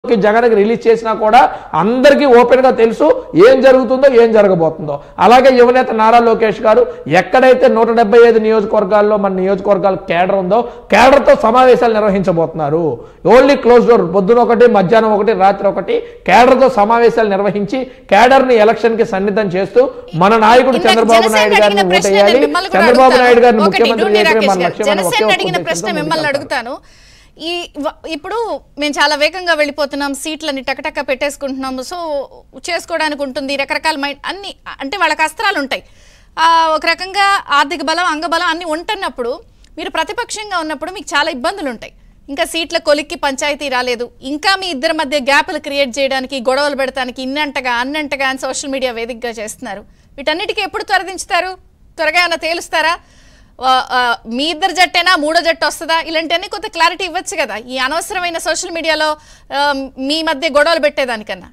కి జగన్కి రిలీజ్ చేసినా కూడా అందరికీ ఓపెన్ గా తెలుసు ఏం జరుగుతుందో ఏం జరగబోతుందో అలాగే యువనేత నారా లోకేష్ గారు ఎక్కడైతే నూట డెబ్బై ఐదు నియోజకవర్గాల్లో మన నియోజకవర్గాల కేడర్ ఉందో కేడర్ తో సమావేశాలు నిర్వహించబోతున్నారు ఓన్లీ క్లోజ్ డోర్ పొద్దున ఒకటి మధ్యాహ్నం ఒకటి రాత్రి ఒకటి కేడర్ తో సమావేశాలు నిర్వహించి కేడర్ ని ఎలక్షన్ కి సన్నిధం చేస్తూ మన నాయకుడు ఇందాక చంద్రబాబు జనసేన నాయుడు గారిని అడిగిన ప్రశ్న ఓటేయాలి మిమ్మల్ని కూడా చంద్రబాబు అడుగుతాను. నాయుడు గారిని ఒకటి, ముఖ్యమంత్రి డూని చేయడమే రాకేష్ మన గారు. లక్ష్యం అని ఒకే జనసేన ఒక్క అడిగిన ఉద్దేశంతో ప్రశ్న ముందుకు మిమ్మల్ని వెళ్తారు. అడుగుతాను ఈ వ- ఇప్పుడు మేము చాలా వేగంగా వెళ్ళిపోతున్నాం సీట్లని టకటక పెట్టేసుకుంటున్నాము సో చేసుకోవడానికి ఉంటుంది రకరకాల మైండ్ అన్ని అంటే వాళ్ళకి అస్త్రాలు ఉంటాయి ఆ, ఒక రకంగా ఆర్థిక బలం అంగబలం అన్ని ఉంటున్నప్పుడు మీరు ప్రతిపక్షంగా ఉన్నప్పుడు మీకు చాలా ఇబ్బందులు ఉంటాయి ఇంకా సీట్ల కొలిక్కి పంచాయతీ రాలేదు ఇంకా మీ ఇద్దరి మధ్య గ్యాపులు క్రియేట్ చేయడానికి గొడవలు పెడతానికి ఇన్నంటగా అన్నంటగా అని సోషల్ మీడియా వేదికగా చేస్తున్నారు వీటన్నిటికీ ఎప్పుడు త్వరదించుతారు త్వరగా ఏమైనా తేలుస్తారా ఆ, ఆ, మీ ఇద్దరు జట్టేనా మూడో జట్టు వస్తుందా ఇలాంటివన్నీ కొంత క్లారిటీ ఇవ్వచ్చు కదా ఈ అనవసరమైన సోషల్ మీడియాలో ఆ, మీ మధ్య గొడవలు పెట్టేదానికన్నా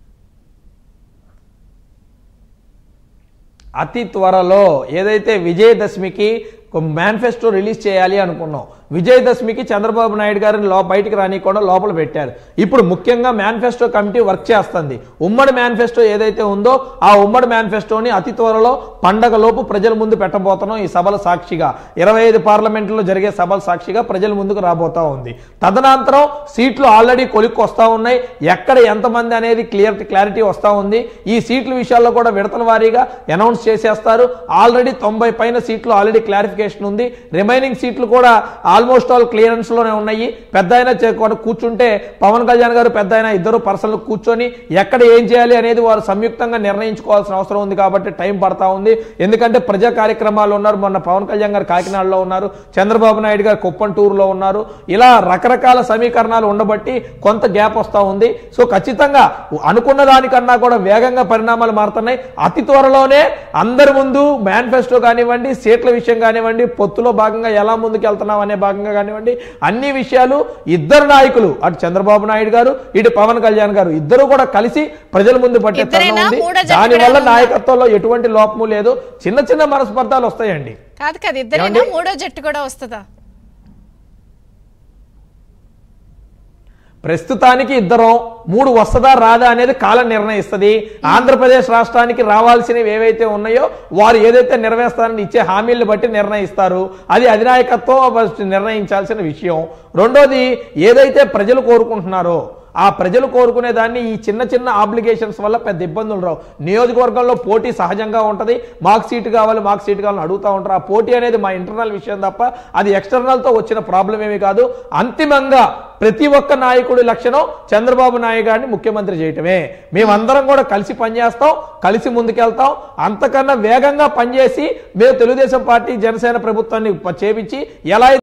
అతి త్వరలో ఏదైతే విజయదశమికి ఒక మేనిఫెస్టో రిలీజ్ చేయాలి అనుకున్నాం విజయదశమికి చంద్రబాబు నాయుడు గారిని లో బయటికి రానికుండా లోపల పెట్టారు ఇప్పుడు ముఖ్యంగా మేనిఫెస్టో కమిటీ వర్క్ చేస్తుంది ఉమ్మడి మేనిఫెస్టో ఏదైతే ఉందో ఆ ఉమ్మడి మేనిఫెస్టోని అతి త్వరలో పండగలోపు ప్రజల ముందు పెట్టబోతున్నాం ఈ సభల సాక్షిగా ఇరవై ఐదు పార్లమెంట్లో జరిగే సభల సాక్షిగా ప్రజల ముందుకు రాబోతా ఉంది తదనంతరం సీట్లు ఆల్రెడీ కొలిక్కి వస్తూ ఉన్నాయి ఎక్కడ ఎంతమంది అనేది క్లియర్ క్లారిటీ వస్తూ ఉంది ఈ సీట్ల విషయాల్లో కూడా విడతల వారీగా అనౌన్స్ చేసేస్తారు ఆల్రెడీ తొంభై పైన సీట్లు ఆల్రెడీ క్లారిఫికేషన్ ఉంది రిమైనింగ్ సీట్లు కూడా ఆల్మోస్ట్ ఆల్ క్లియరెన్స్ లోనే ఉన్నాయి పెద్ద ఆయన కూర్చుంటే పవన్ కళ్యాణ్ గారు పెద్ద ఆయన ఇద్దరు పర్సన్లు కూర్చొని ఎక్కడ ఏం చేయాలి అనేది వారు సంయుక్తంగా నిర్ణయించుకోవాల్సిన అవసరం ఉంది కాబట్టి టైం పడతా ఉంది ఎందుకంటే ప్రజా కార్యక్రమాలు ఉన్నారు మొన్న పవన్ కళ్యాణ్ గారు కాకినాడలో ఉన్నారు చంద్రబాబు నాయుడు గారు కుప్పం టూర్లో ఉన్నారు ఇలా రకరకాల సమీకరణాలు ఉండబట్టి కొంత గ్యాప్ వస్తూ ఉంది సో ఖచ్చితంగా అనుకున్న దానికన్నా కూడా వేగంగా పరిణామాలు మారుతున్నాయి అతి త్వరలోనే అందరి ముందు మేనిఫెస్టో కానివ్వండి సీట్ల విషయం కానివ్వండి పొత్తులో భాగంగా ఎలా ముందుకు వెళ్తున్నాం అనే భాగంగా కానివ్వండి అన్ని విషయాలు ఇద్దరు నాయకులు అటు చంద్రబాబు నాయుడు గారు ఇటు పవన్ కళ్యాణ్ గారు ఇద్దరు కూడా కలిసి ప్రజల ముందు పట్టే తరుణం ఇద్దరేనా? ఉంది మూడో జట్టు దానివల్ల కూడా ఉందా? నాయకత్వంలో ఎటువంటి లోపము లేదు చిన్న చిన్న మనస్పర్ధాలు వస్తాయండి కాదు కాదు ఇద్దరైనా ఏమండి? మూడో జట్టు కూడా వస్తుందా ప్రస్తుతానికి ఇద్దరం మూడు వస్తుందా రాదా అనేది కాలం నిర్ణయిస్తుంది ఆంధ్రప్రదేశ్ రాష్ట్రానికి రావాల్సినవి ఏవైతే ఉన్నాయో వారు ఏదైతే నెరవేర్స్తారని ఇచ్చే హామీలను బట్టి నిర్ణయిస్తారు అది అధినాయకత్వం ఫస్ట్ నిర్ణయించాల్సిన విషయం రెండోది ఏదైతే ప్రజలు కోరుకుంటున్నారో ఆ ప్రజలు కోరుకునే దాన్ని ఈ చిన్న చిన్న ఆబ్లిగేషన్స్ వల్ల పెద్ద ఇబ్బందులు రావు నియోజకవర్గంలో పోటీ సహజంగా ఉంటుంది మాకు సీటు కావాలి మాకు సీటు కావాలని అడుగుతూ ఉంటారు ఆ పోటీ అనేది మా ఇంటర్నల్ విషయం తప్ప అది ఎక్స్టర్నల్తో వచ్చిన ప్రాబ్లం ఏమీ కాదు అంతిమంగా ప్రతి ఒక్క నాయకుడి లక్షణం చంద్రబాబు నాయుడు గారిని ముఖ్యమంత్రి చేయటమే మేమందరం కూడా కలిసి పనిచేస్తాం కలిసి ముందుకెళ్తాం అంతకన్నా వేగంగా పనిచేసి మేము తెలుగుదేశం పార్టీ జనసేన ప్రభుత్వాన్ని చేపించి ఎలా